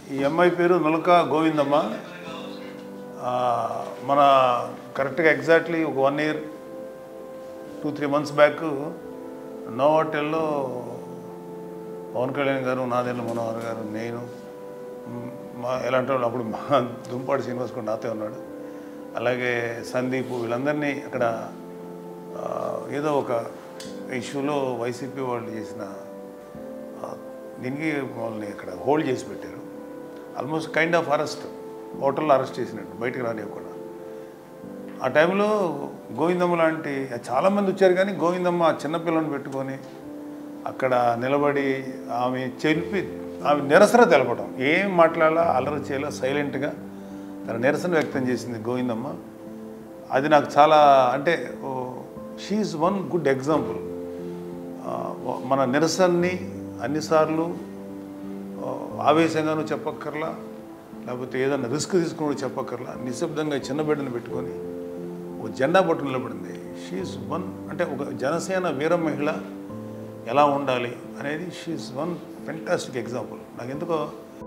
ఈ అమ్మాయి పేరు నులక గోవిందమ్మ ఆ, మన కరెక్ట్గా ఎగ్జాక్ట్లీ ఒక one year two three months back no హోటల్లో పవన్ కళ్యాణ్ గారు నాదెల్ల మనోహర్ గారు నేను మ్, మా ఎలాంటి వాళ్ళు అప్పుడు మా దుంపాడు శ్రీనివాస్ కూడా నాతో ఉన్నాడు అలాగే సందీప్ వీళ్ళందరినీ అక్కడ ఆ, ఏదో ఒక ఇష్యూలో వైసీపీ వాళ్ళు చేసిన ఆ, దీనికి వాళ్ళని అక్కడ హోల్డ్ చేసి పెట్టారు ఆల్మోస్ట్ కైండ్ ఆఫ్ అరెస్ట్ హోటల్లో అరెస్ట్ చేసినట్టు బయటకు రానివ్వకుండా ఆ టైంలో గోవిందమ్మ లాంటి చాలామంది వచ్చారు కానీ గోవిందమ్మ ఆ చిన్నపిల్లని పెట్టుకొని అక్కడ నిలబడి ఆమె చెల్పి ఆమె నిరసన తెలపడం ఏం మాట్లాడాలా అల్లరి చేయాలా సైలెంట్గా తన నిరసన వ్యక్తం చేసింది గోవిందమ్మ అది నాకు చాలా అంటే షీఈ్ వన్ గుడ్ ఎగ్జాంపుల్ మన నిరసనని అన్నిసార్లు ఆ, ఆవేశంగాను చెప్పక్కర్లా లేకపోతే ఏదైనా రిస్క్ తీసుకుని చెప్పక్కర్లా నిశ్శబ్దంగా చిన్న బిడ్డను పెట్టుకొని ఒక జెండా పట్టు నిలబడింది షీఈ్ వన్ అంటే ఒక జనసేన వీర మహిళ ఎలా ఉండాలి అనేది షీఈ్ వన్ ఫెంటాస్టిక్ ఎగ్జాంపుల్ నాకు ఎందుకో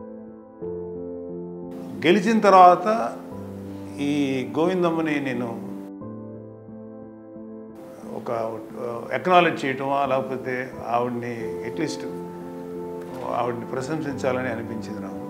గెలిచిన తర్వాత ఈ గోవిందమ్మని నేను ఒక ఎక్నాలెడ్జ్ చేయటమా లేకపోతే ఆవిడ్ని అట్లీస్ట్ ఆవిడ్ని ప్రశంసించాలని అనిపించింది నాకు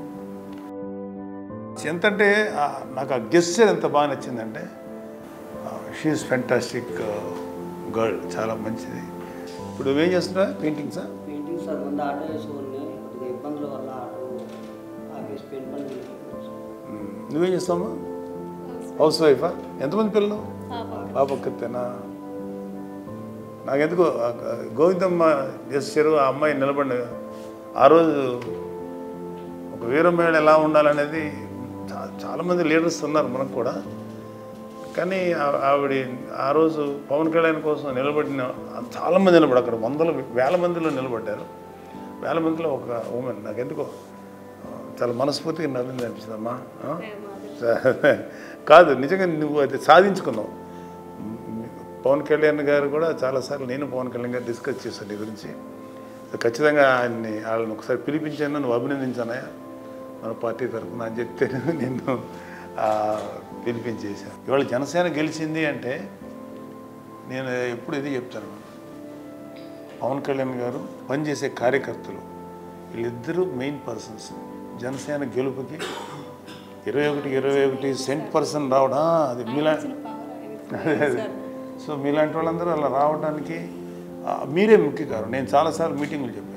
ఎంతంటే ఆ, నాకు ఆ గెస్చర్ ఎంత బాగా నచ్చిందంటే షీఈస్ ఫెంటాస్టిక్ గర్ల్ చాలా మంచిది ఇప్పుడు నువ్వేం చేస్తున్నా పెయింటింగ్సా పెయింటింగ్ సార్ ముందు ఆటో వేసుకోండి కొద్దిగా ఇబ్బందుల వల్ల ఆటో ఆగేసి పెయింట్ పని నువ్వేం చేస్తావమ్మా హౌస్ వైఫా ఎంతమంది పిల్లలు పాప ఒక్కతేనా నాకెందుకో ఆ, ఆ, గోవిందమ్మ చేశారు ఆ అమ్మాయి నిలబడి ఆ రోజు ఒక వీరమేళ ఎలా ఉండాలనేది చా- చాలామంది లీడర్స్ ఉన్నారు మనకు కూడా కానీ ఆ- ఆవిడ ఆ రోజు పవన్ కళ్యాణ్ కోసం నిలబడిన చాలామంది నిలబడి అక్కడ వందల వేల మందిలో నిలబడ్డారు వేల మందిలో ఒక ఉమెన్ నాకెందుకో ఆ, చాలా మనస్ఫూర్తిగా నవ్వింది అనిపిస్తుందమ్మా ఆ? కాదు నిజంగా నువ్వు అది సాధించుకున్నావు పవన్ కళ్యాణ్ గారు కూడా చాలాసార్లు నేను పవన్ కళ్యాణ్ గారు డిస్కస్ చేశాను నీ గురించి ఖచ్చితంగా ఆయన్ని వాళ్ళని ఒకసారి పిలిపించాను నువ్వు అభినందించానయా మన పార్టీ తరఫున అని చెప్తే నిన్ను ఆ, పిలిపించేశాను ఇవాళ జనసేన గెలిచింది అంటే నేను ఎప్పుడు ఇది చెప్తాను పవన్ కళ్యాణ్ గారు పనిచేసే కార్యకర్తలు వీళ్ళిద్దరూ మెయిన్ పర్సన్స్ జనసేన గెలుపుకి ఇరవై ఒకటి ఇరవై ఒకటి సెంట్ పర్సన్ రావడం అది మీలా అదే అదే సో మీలాంటి వాళ్ళందరూ అలా రావడానికి ఆ, మీరే ముఖ్య కారణం నేను చాలాసార్లు మీటింగులు చెప్పాను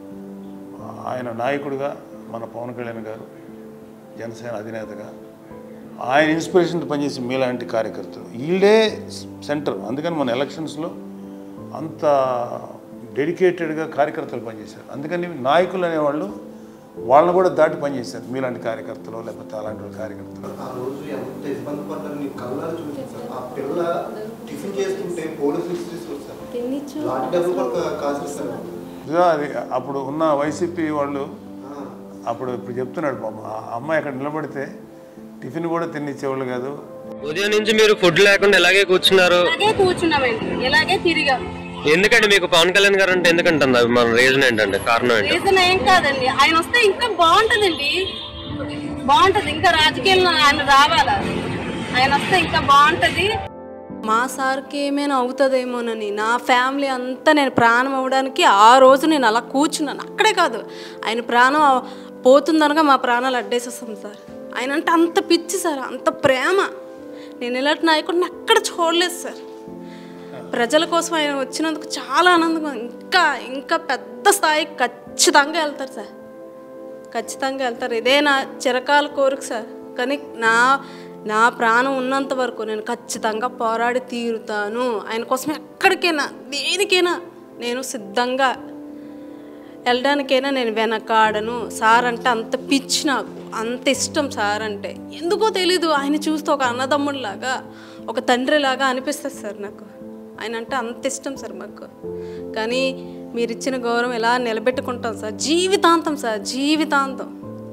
ఆ, ఆయన నాయకుడిగా మన పవన్ కళ్యాణ్ గారు జనసేన అధినేతగా ఆయన ఇన్స్పిరేషన్ పనిచేసి మీలాంటి కార్యకర్తలు వీళ్ళే సెంటర్ అందుకని మన ఎలక్షన్స్లో అంత డెడికేటెడ్గా కార్యకర్తలు పనిచేశారు అందుకని నాయకులు అనేవాళ్ళు వాళ్ళని కూడా దాటి పనిచేశారు మీలాంటి కార్యకర్తలు లేకపోతే అలాంటి వాళ్ళ కార్యకర్తలు ఆ రోజు ఎంత ఇబ్బంది పడ్డారు నీ కళ్ళారు చూసాను సార్ ఆ పిల్ల టిఫిన్ చేస్తుంటే పోలీసులు తీసుకొస్తారు లాంటి డబ్బులు కూడా కాసేస్తారు ఇదిగో అది అప్పుడు ఉన్న వైసీపీ వాళ్ళు అప్పుడు ఇప్పుడు చెప్తున్నాడు పాపం ఆ అమ్మాయి అక్కడ నిలబడితే టిఫిన్ కూడా తినిచ్చేవాళ్ళు కాదు ఉదయం నుంచి మీరు ఫుడ్ లేకుండా ఇలాగే కూర్చున్నారు ఇలాగే కూర్చున్నామండి ఇలాగే తిరిగాం ఎందుకంటే మీకు పవన్ కళ్యాణ్ గారు అంటే ఎందుకంటుంది అది మన రీజన్ ఏంటంటే కారణం ఏంటి రీజన్ ఏం కాదండి ఆయన వస్తే ఇంకా బాగుంటదండి బాగుంటది ఇంకా రాజకీయాల్లో ఆయన రావాలా ఆయన వస్తే ఇంకా బాగుంటది మా సార్కి ఏమైనా అవుతుందేమోనని నా ఫ్యామిలీ అంతా నేను ప్రాణం అవ్వడానికి ఆ రోజు నేను అలా కూర్చున్నాను అక్కడే కాదు ఆయన ప్రాణం అవ- పోతుందనగా మా ప్రాణాలు అడ్డేసేస్తాం సార్ ఆయన అంటే అంత పిచ్చి సార్ అంత ప్రేమ నేను ఇలాంటి నాయకుడిని ఎక్కడ చూడలేదు సార్ ప్రజల కోసం ఆయన వచ్చినందుకు చాలా ఆనందంగా ఉంది. ఇంకా ఇంకా పెద్ద స్థాయికి ఖచ్చితంగా వెళ్తారు సార్ ఖచ్చితంగా వెళ్తారు ఇదే నా చిరకాల కోరిక సార్ కానీ నా నా ప్రాణం ఉన్నంత వరకు నేను ఖచ్చితంగా పోరాడి తీరుతాను ఆయన కోసం ఎక్కడికైనా దేనికైనా నేను సిద్ధంగా వెళ్ళడానికైనా నేను వెనకాడను సార్ అంటే అంత పిచ్చి నాకు అంత ఇష్టం సార్ అంటే ఎందుకో తెలీదు ఆయన చూస్తే ఒక అన్నదమ్ముడిలాగా ఒక తండ్రిలాగా అనిపిస్తుంది సార్ నాకు ఆయన అంటే అంత ఇష్టం సార్ మాకు కానీ మీరు ఇచ్చిన గౌరవం ఎలా నిలబెట్టుకుంటాం సార్ జీవితాంతం సార్ జీవితాంతం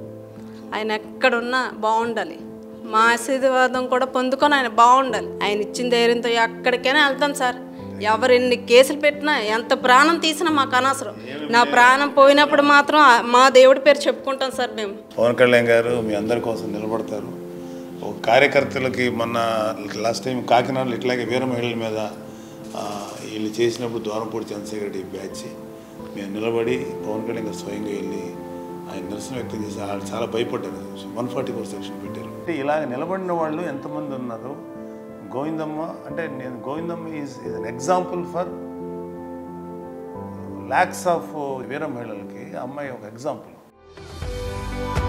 ఆయన ఎక్కడున్నా బాగుండాలి మా ఆశీర్వాదం కూడా పొందుకొని ఆయన బాగుండాలి ఆయన ఇచ్చిన ధైర్యంతో ఎక్కడికైనా వెళ్తాం సార్ ఎవరెన్ని కేసులు పెట్టినా ఎంత ప్రాణం తీసినా మాకు అనవసరం నా ప్రాణం పోయినప్పుడు మాత్రం ఆ- మా దేవుడి పేరు చెప్పుకుంటాం సార్ మేము పవన్ కళ్యాణ్ గారు మీ అందరి కోసం నిలబడతారు ఒక కార్యకర్తలకి మొన్న లాస్ట్ టైం కాకినాడలో ఇట్లాగే వీర మహిళల మీద ఆ, వీళ్ళు చేసినప్పుడు దూరంపూడి చంద్రశేఖర్ రెడ్డి బ్యాచ్ మేము నిలబడి పవన్ కళ్యాణ్ గారు స్వయంగా వెళ్ళి ఆయన నిరసన వ్యక్తం చేసి వాళ్ళు చాలా భయపడ్డారు వన్ ఫార్టీ ఫోర్ సెక్షన్ పెట్టారు అంటే ఇలాగ నిలబడిన వాళ్ళు ఎంతమంది ఉన్నారు గోవిందమ్మ అంటే నేను Govindamma is is an example for lakhs of వీర మహిళలకి ఆ అమ్మాయి ఒక ఎగ్జాంపుల్